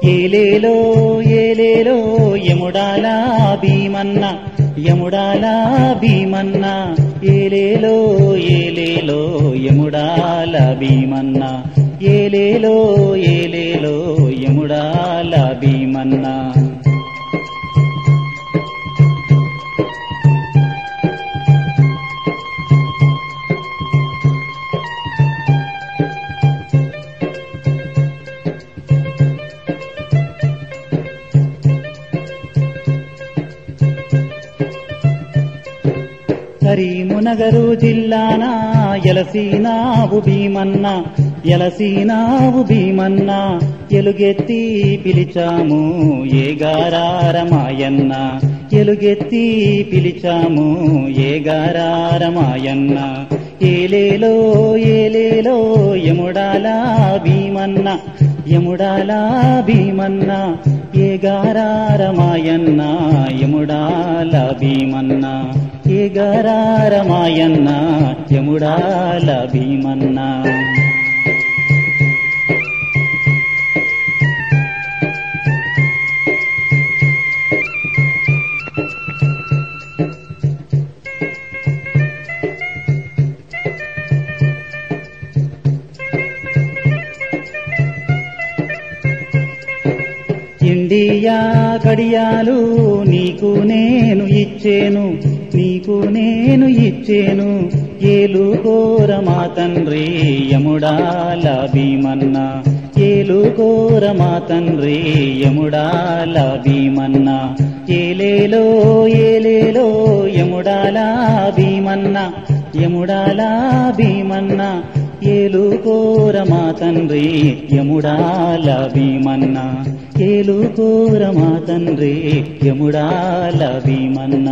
ఏలేలో ఏలేలో యముడాల భీమన్న యముడాల భీమన్న ఏలేలో ఏలేలో యముడాల భీమన్న ఏలేలో ఏలేలో యముడాల భీమన్న కరీమునగరు జిల్లాన ఎలసీనావు భీమన్న ఎలసీనావు భీమన్న ఎలుగెత్తి పిలిచాము ఏగారారమాయన్న ఎలుగెత్తి పిలిచాము ఏగారారమాయన్న ఏలేలో ఏలేలో యముడాలా భీమన్న యముడాలా భీమన్న ఏగారారమాయన్న యముడాల భీమన్న ఏగారారమాయన్న యముడాల భీమన్న ఇండియా కడియాలు నీకు నేను ఇచ్చేను నీకు నేను ఇచ్చేను ఏలు కోర మా తండ్రి యముడాల భీమన్న ఏలు కోర మా తండ్రి యముడాల భీమన్న ఏలేలో ఏలేలో యముడాల భీమన్న యముడాల భీమన్న ఏలు కోర మా తండ్రి యముడాల భీమన్న ఏలు కోర మా తండ్రి యముడాల భీమన్న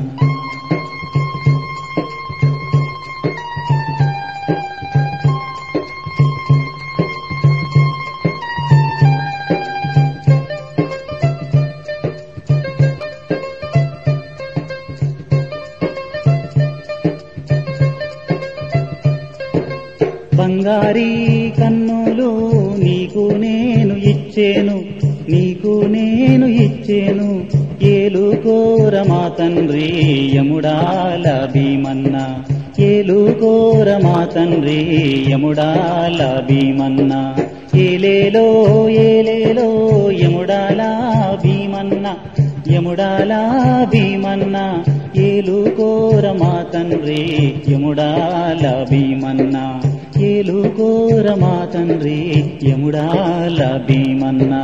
బంగారీ కన్నులు నీకు నేను ఇచ్చేను నీకు నేను ఇచ్చేను ఏలు కోర మా తండ్రి యముడాల భీమన్న ఏలు కోర మా తండ్రి యముడాల భీమన్న ఏలేలో ఏలేలో యముడాల భీమన్న యముడాల భీమన్న ఏలు కోర మా తండ్రి యముడాల భీమన్న ఏలు కోర మా తండ్రి యముడాల భీమన్న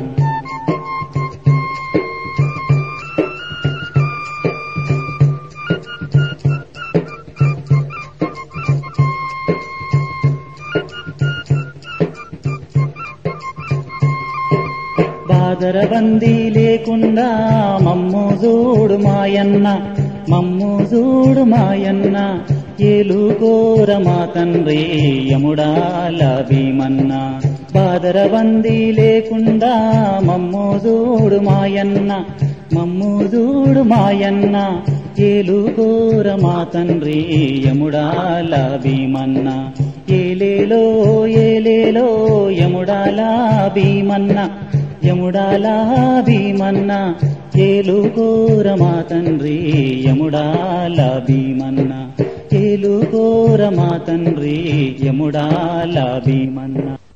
బాదరబందీ లేకుండా మమ్ము చూడు మాయన్న మమ్ము చూడు మాయన్న ఏలు కోర మా తండ్రి యముడాల భీమన్న బాదరబందీ లేకుండా మమ్ము చూడు మాయన్న మమ్ము చూడు మాయన్న ఏలు కోర మా తండ్రి యముడాల భీమన్న ఏలేలో ఏలేలో యముడాల భీమన్న యముడాల భీమన్న ఏలు కోర మా తండ్రి యముడాల భీమన్న ఏలు కోర మా తండ్రి యముడాల భీమన్న